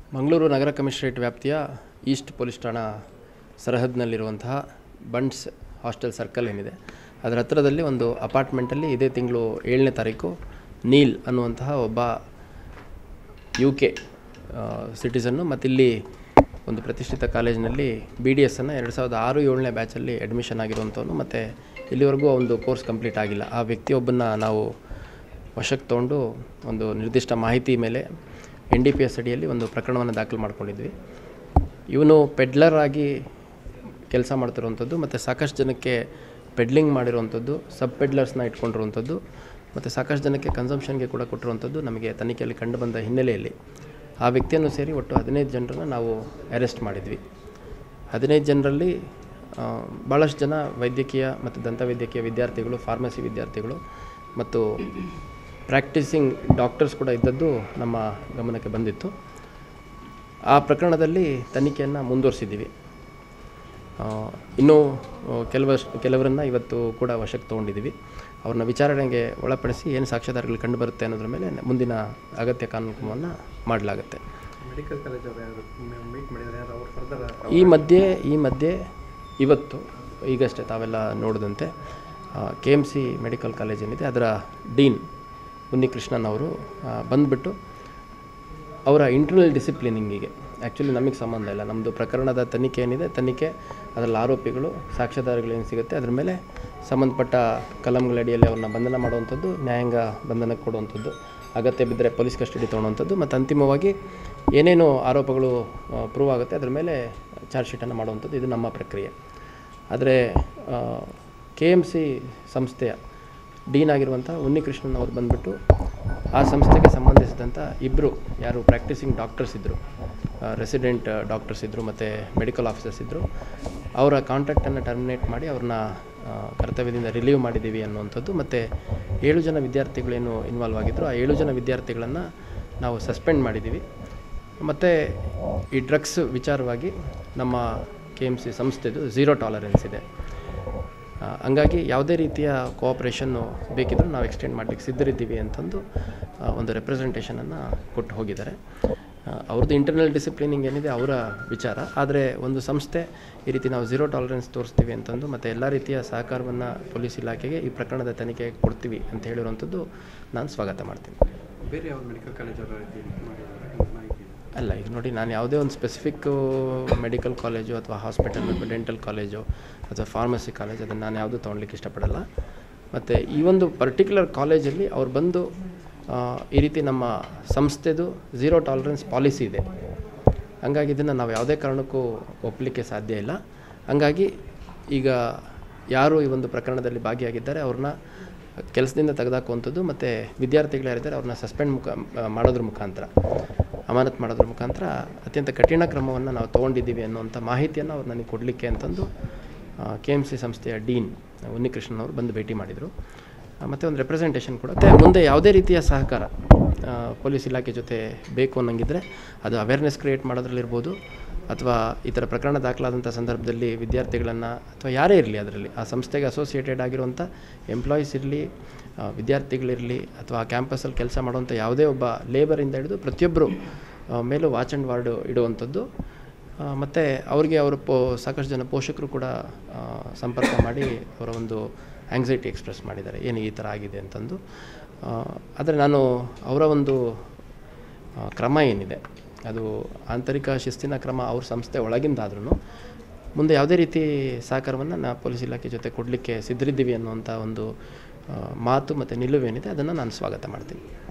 ಮಂಗಳೂರು ನಗರ ಕಮಿಷನರೇಟ್ ವ್ಯಾಪ್ತಿಯ east police ಠಾಣಾ ಸರಹದ್ನಲ್ಲಿರುವಂತಹ ಬಂಡ್ಸ್ ಹಾಸ್ಟೆಲ್ ಸರ್ಕಲ್ ಏನಿದೆ ಅದರ ಹತ್ತಿರದಲ್ಲಿ ಒಂದು ಅಪಾರ್ಟ್ಮೆಂಟಲ್ಲಿ ಇದೇ ತಿಂಗಳು ಏಳನೇ ತಾರೀಕು ನೀಲ್ ಅನ್ನುವಂತಹ ಒಬ್ಬ ಯು ಕೆ ಸಿಟಿಸನ್ನು ಮತ್ತಿಲ್ಲಿ ಒಂದು ಪ್ರತಿಷ್ಠಿತ ಕಾಲೇಜಿನಲ್ಲಿ ಬಿ ಡಿ ಎಸ್ಸನ್ನು ಎರಡು ಸಾವಿರದ ಆರು ಏಳನೇ ಬ್ಯಾಚಲ್ಲಿ ಅಡ್ಮಿಷನ್ ಆಗಿರುವಂಥವನು ಮತ್ತು ಇಲ್ಲಿವರೆಗೂ ಒಂದು ಕೋರ್ಸ್ ಕಂಪ್ಲೀಟ್ ಆಗಿಲ್ಲ ಆ ವ್ಯಕ್ತಿಯೊಬ್ಬನ್ನ ನಾವು ವಶಕ್ಕೆ ತೊಗೊಂಡು ಒಂದು ನಿರ್ದಿಷ್ಟ ಮಾಹಿತಿ ಮೇಲೆ ಎನ್ ಡಿ ಪಿ ಎಸ್ ಅಡಿಯಲ್ಲಿ ಒಂದು ಪ್ರಕರಣವನ್ನು ದಾಖಲು ಮಾಡ್ಕೊಂಡಿದ್ವಿ ಇವನು ಪೆಡ್ಲರ್ ಆಗಿ ಕೆಲಸ ಮಾಡ್ತಿರುವಂಥದ್ದು ಮತ್ತು ಸಾಕಷ್ಟು ಜನಕ್ಕೆ ಪೆಡ್ಲಿಂಗ್ ಮಾಡಿರುವಂಥದ್ದು ಸಬ್ ಪೆಡ್ಲರ್ಸ್ನ ಇಟ್ಕೊಂಡಿರುವಂಥದ್ದು ಮತ್ತು ಸಾಕಷ್ಟು ಜನಕ್ಕೆ ಕನ್ಸಂಪ್ಷನ್ಗೆ ಕೂಡ ಕೊಟ್ಟಿರುವಂಥದ್ದು ನಮಗೆ ತನಿಖೆಯಲ್ಲಿ ಕಂಡು ಬಂದ ಹಿನ್ನೆಲೆಯಲ್ಲಿ ಆ ವ್ಯಕ್ತಿಯನ್ನು ಸೇರಿ ಒಟ್ಟು ಹದಿನೈದು ಜನರನ್ನು ನಾವು ಅರೆಸ್ಟ್ ಮಾಡಿದ್ವಿ ಹದಿನೈದು ಜನರಲ್ಲಿ ಆ, ಭಾಳಷ್ಟು ಜನ ವೈದ್ಯಕೀಯ ಮತ್ತು ದಂತವೈದ್ಯಕೀಯ ವಿದ್ಯಾರ್ಥಿಗಳು ಫಾರ್ಮಸಿ ವಿದ್ಯಾರ್ಥಿಗಳು ಮತ್ತು ಪ್ರಾಕ್ಟೀಸಿಂಗ್ ಡಾಕ್ಟರ್ಸ್ ಕೂಡ ಇದ್ದದ್ದು ನಮ್ಮ ಗಮನಕ್ಕೆ ಬಂದಿತ್ತು ಆ ಪ್ರಕರಣದಲ್ಲಿ ತನಿಖೆಯನ್ನು ಮುಂದುವರಿಸಿದ್ದೀವಿ ಆ, ಇನ್ನೂ ಕೆಲವಷ್ಟು ಕೆಲವರನ್ನು ಇವತ್ತು ಕೂಡ ವಶಕ್ಕೆ ತೊಗೊಂಡಿದ್ದೀವಿ ಅವ್ರನ್ನ ವಿಚಾರಣೆಗೆ ಒಳಪಡಿಸಿ ಏನು ಸಾಕ್ಷ್ಯಾಧಾರಗಳು ಕಂಡು ಬರುತ್ತೆ ಅನ್ನೋದ್ರ ಮೇಲೆ ಮುಂದಿನ ಅಗತ್ಯ ಕಾನೂನು ಕ್ರಮವನ್ನು ಮಾಡಲಾಗುತ್ತೆ ಮೆಡಿಕಲ್ ಕಾಲೇಜ್ ಅವ್ರು ಯಾರು ಮೀಟ್ ಮಾಡಿದ್ರೆ ಯಾರು ಅವ್ರು ಫರ್ದರ್ ಈ ಮಧ್ಯೆ ಈ ಮಧ್ಯೆ ಇವತ್ತು ಈಗಷ್ಟೇ ತಾವೆಲ್ಲ ನೋಡಿದಂತೆ K M C medical college ಏನಿದೆ ಅದರ ಡೀನ್ ಉನ್ನಿಕೃಷ್ಣನ್ ಅವರು ಆ, ಬಂದ್ಬಿಟ್ಟು ಅವರ ಇಂಟರ್ನಲ್ ಡಿಸಿಪ್ಲಿನಿಂಗಿಗೆ ಆ್ಯಕ್ಚುಲಿ ನಮಗೆ ಸಂಬಂಧ ಇಲ್ಲ ನಮ್ಮದು ಪ್ರಕರಣದ ತನಿಖೆ ಏನಿದೆ ತನಿಖೆ ಅದರಲ್ಲಿ ಆರೋಪಿಗಳು ಸಾಕ್ಷ್ಯಾಧಾರಗಳು ಏನು ಸಿಗುತ್ತೆ ಅದ್ರ ಮೇಲೆ ಸಂಬಂಧಪಟ್ಟ ಕಲಂಗಳ ಅಡಿಯಲ್ಲಿ ಅವ್ರನ್ನ ಬಂಧನ ಮಾಡುವಂಥದ್ದು ನ್ಯಾಯಾಂಗ ಬಂಧನಕ್ಕೆ ಕೊಡುವಂಥದ್ದು ಅಗತ್ಯ ಬಿದ್ದರೆ ಪೊಲೀಸ್ ಕಸ್ಟಡಿ ತೊಗೊಳುವಂಥದ್ದು ಮತ್ತು ಅಂತಿಮವಾಗಿ ಏನೇನು ಆರೋಪಗಳು ಪ್ರೂವ್ ಆಗುತ್ತೆ ಅದ್ರ ಮೇಲೆ ಚಾರ್ಜ್ ಶೀಟನ್ನು ಮಾಡುವಂಥದ್ದು ಇದು ನಮ್ಮ ಪ್ರಕ್ರಿಯೆ ಆದರೆ ಕೆ ಎಮ್ ಸಿ ಸಂಸ್ಥೆಯ ಡೀನ್ ಆಗಿರುವಂಥ ಉನ್ನಿಕೃಷ್ಣನ್ ಅವರು ಬಂದುಬಿಟ್ಟು ಆ ಸಂಸ್ಥೆಗೆ ಸಂಬಂಧಿಸಿದಂಥ ಇಬ್ಬರು ಯಾರು ಪ್ರಾಕ್ಟೀಸಿಂಗ್ ಡಾಕ್ಟರ್ಸ್ ಇದ್ದರು ರೆಸಿಡೆಂಟ್ ಡಾಕ್ಟರ್ಸ್ ಇದ್ದರು ಮತ್ತು ಮೆಡಿಕಲ್ ಆಫೀಸರ್ಸ್ ಇದ್ದರು ಅವರ ಕಾಂಟ್ರಾಕ್ಟನ್ನು ಟರ್ಮಿನೇಟ್ ಮಾಡಿ ಅವ್ರನ್ನ ಆ, ಕರ್ತವ್ಯದಿಂದ ರಿಲೀವ್ ಮಾಡಿದ್ದೀವಿ ಅನ್ನುವಂಥದ್ದು ಮತ್ತು ಏಳು ಜನ ವಿದ್ಯಾರ್ಥಿಗಳೇನು ಇನ್ವಾಲ್ವ್ ಆಗಿದ್ದರು ಆ ಏಳು ಜನ ವಿದ್ಯಾರ್ಥಿಗಳನ್ನು ನಾವು ಸಸ್ಪೆಂಡ್ ಮಾಡಿದ್ದೀವಿ ಮತ್ತು ಈ ಡ್ರಗ್ಸ್ ವಿಚಾರವಾಗಿ ನಮ್ಮ ಕೆ ಎಮ್ ಸಿ ಸಂಸ್ಥೆದು ಝೀರೋ ಟಾಲರೆನ್ಸ್ ಇದೆ ಆ, ಹಂಗಾಗಿ ಯಾವುದೇ ರೀತಿಯ ಕೋಆಪ್ರೇಷನ್ನು ಬೇಕಿದ್ದರೂ ನಾವು ಎಕ್ಸ್ಟೆಂಡ್ ಮಾಡಲಿಕ್ಕೆ ಸಿದ್ಧರಿದ್ದೀವಿ ಅಂತಂದು ಆ, ಒಂದು ರೆಪ್ರೆಸೆಂಟೇಷನನ್ನು ಕೊಟ್ಟು ಹೋಗಿದ್ದಾರೆ ಆ, ಅವ್ರದ್ದು ಇಂಟರ್ನಲ್ ಡಿಸಿಪ್ಲಿನಿಂಗ್ ಏನಿದೆ ಅವರ ವಿಚಾರ ಆದರೆ ಒಂದು ಸಂಸ್ಥೆ ಈ ರೀತಿ ನಾವು ಝೀರೋ ಟಾಲರೆನ್ಸ್ ತೋರಿಸ್ತೀವಿ ಅಂತಂದು ಮತ್ತು ಎಲ್ಲ ರೀತಿಯ ಸಹಕಾರವನ್ನು ಪೊಲೀಸ್ ಇಲಾಖೆಗೆ ಈ ಪ್ರಕರಣದ ತನಿಖೆಗೆ ಕೊಡ್ತೀವಿ ಅಂತ ಹೇಳಿರುವಂಥದ್ದು ನಾನು ಸ್ವಾಗತ ಮಾಡ್ತೀನಿ ಬೇರೆ ಯಾವ ಮೆಡಿಕಲ್ ಕಾಲೇಜ್ ಅವರು ರೀತಿ ಮಾಡಿದ್ದಾರೆ ಮಾಹಿತಿ ಇದೆ. ಅಲ್ಲ ಈಗ ನೋಡಿ ನಾನು ಯಾವುದೇ ಒಂದು ಸ್ಪೆಸಿಫಿಕ್ ಮೆಡಿಕಲ್ ಕಾಲೇಜು ಅಥವಾ ಹಾಸ್ಪಿಟಲ್ ಡೆಂಟಲ್ ಕಾಲೇಜು ಅಥವಾ ಫಾರ್ಮಸಿ ಕಾಲೇಜ್ ಅದನ್ನು ನಾನು ಯಾವುದೂ ತೊಗೊಳ್ಲಿಕ್ಕೆ ಇಷ್ಟಪಡಲ್ಲ ಮತ್ತು ಈ ಒಂದು ಪರ್ಟಿಕ್ಯುಲರ್ ಕಾಲೇಜಲ್ಲಿ ಅವ್ರು ಬಂದು ಆ, ಈ ರೀತಿ ನಮ್ಮ ಸಂಸ್ಥೆದು ಝೀರೋ ಟಾಲರೆನ್ಸ್ ಪಾಲಿಸಿ ಇದೆ ಹಂಗಾಗಿ ಇದನ್ನು ನಾವು ಯಾವುದೇ ಕಾರಣಕ್ಕೂ ಒಪ್ಪಲಿಕ್ಕೆ ಸಾಧ್ಯ ಇಲ್ಲ ಹಂಗಾಗಿ ಈಗ ಯಾರು ಈ ಒಂದು ಪ್ರಕರಣದಲ್ಲಿ ಭಾಗಿಯಾಗಿದ್ದಾರೆ ಅವ್ರನ್ನ ಕೆಲಸದಿಂದ ತೆಗೆದಾಕುವಂಥದ್ದು ಮತ್ತು ವಿದ್ಯಾರ್ಥಿಗಳು ಯಾರಿದ್ದಾರೆ ಅವ್ರನ್ನ ಸಸ್ಪೆಂಡ್ ಮುಖ ಆ, ಮಾಡೋದ್ರ ಮುಖಾಂತರ ಅಮಾನತ್ ಮಾಡೋದ್ರ ಮುಖಾಂತರ ಅತ್ಯಂತ ಕಠಿಣ ಕ್ರಮವನ್ನು ನಾವು ತೊಗೊಂಡಿದ್ದೀವಿ ಅನ್ನುವಂಥ ಮಾಹಿತಿಯನ್ನು ಅವ್ರು ನನಗೆ ಕೊಡಲಿಕ್ಕೆ ಅಂತಂದು ಕೆ ಎಮ್ ಸಿ ಸಂಸ್ಥೆಯ ಡೀನ್ ಉನ್ನಿಕೃಷ್ಣನ್ ಅವರು ಬಂದು ಭೇಟಿ ಮಾಡಿದರು ಮತ್ತು ಒಂದು ರೆಪ್ರೆಸೆಂಟೇಷನ್ ಕೊಡುತ್ತೆ ಮುಂದೆ ಯಾವುದೇ ರೀತಿಯ ಸಹಕಾರ ಆ, ಪೊಲೀಸ್ ಇಲಾಖೆ ಜೊತೆ ಬೇಕು ಅನ್ನಂಗಿದ್ರೆ ಅದು ಅವೇರ್ನೆಸ್ ಕ್ರಿಯೇಟ್ ಮಾಡೋದ್ರಲ್ಲಿರ್ಬೋದು ಅಥವಾ ಈ ಥರ ಪ್ರಕರಣ ದಾಖಲಾದಂಥ ಸಂದರ್ಭದಲ್ಲಿ ವಿದ್ಯಾರ್ಥಿಗಳನ್ನು ಅಥವಾ ಯಾರೇ ಇರಲಿ ಅದರಲ್ಲಿ ಆ ಸಂಸ್ಥೆಗೆ ಅಸೋಸಿಯೇಟೆಡ್ ಆಗಿರುವಂಥ ಎಂಪ್ಲಾಯೀಸ್ ಇರಲಿ ವಿದ್ಯಾರ್ಥಿಗಳಿರಲಿ ಅಥವಾ ಆ ಕ್ಯಾಂಪಸಲ್ಲಿ ಕೆಲಸ ಮಾಡುವಂಥ ಯಾವುದೇ ಒಬ್ಬ ಲೇಬರಿಂದ ಹಿಡಿದು ಪ್ರತಿಯೊಬ್ಬರು ಮೇಲೂ ವಾಚ್ ಆ್ಯಂಡ್ ವಾರ್ಡ್ ಇಡುವಂಥದ್ದು ಮತ್ತು ಅವ್ರಿಗೆ ಅವರ ಪೋ ಸಾಕಷ್ಟು ಜನ ಪೋಷಕರು ಕೂಡ ಆ, ಸಂಪರ್ಕ ಮಾಡಿ ಅವರ ಒಂದು ಆಂಗ್ಸೈಟಿ ಎಕ್ಸ್ಪ್ರೆಸ್ ಮಾಡಿದ್ದಾರೆ ಏನು ಈ ಥರ ಆಗಿದೆ ಅಂತಂದು ಆದರೆ ನಾನು ಅವರ ಒಂದು ಆ, ಕ್ರಮ ಏನಿದೆ ಅದು ಆಂತರಿಕ ಶಿಸ್ತಿನ ಕ್ರಮ ಅವ್ರ ಸಂಸ್ಥೆ ಒಳಗಿಂದಾದ್ರೂ ಮುಂದೆ ಯಾವುದೇ ರೀತಿ ಸಹಕಾರವನ್ನು ನಾ ಪೊಲೀಸ್ ಇಲಾಖೆ ಜೊತೆ ಕೊಡಲಿಕ್ಕೆ ಸಿದ್ಧರಿದ್ದೀವಿ ಅನ್ನುವಂಥ ಒಂದು ಆ, ಮಾತು ಮತ್ತು ನಿಲುವೇನಿದೆ ಅದನ್ನು ನಾನು ಸ್ವಾಗತ ಮಾಡ್ತೀನಿ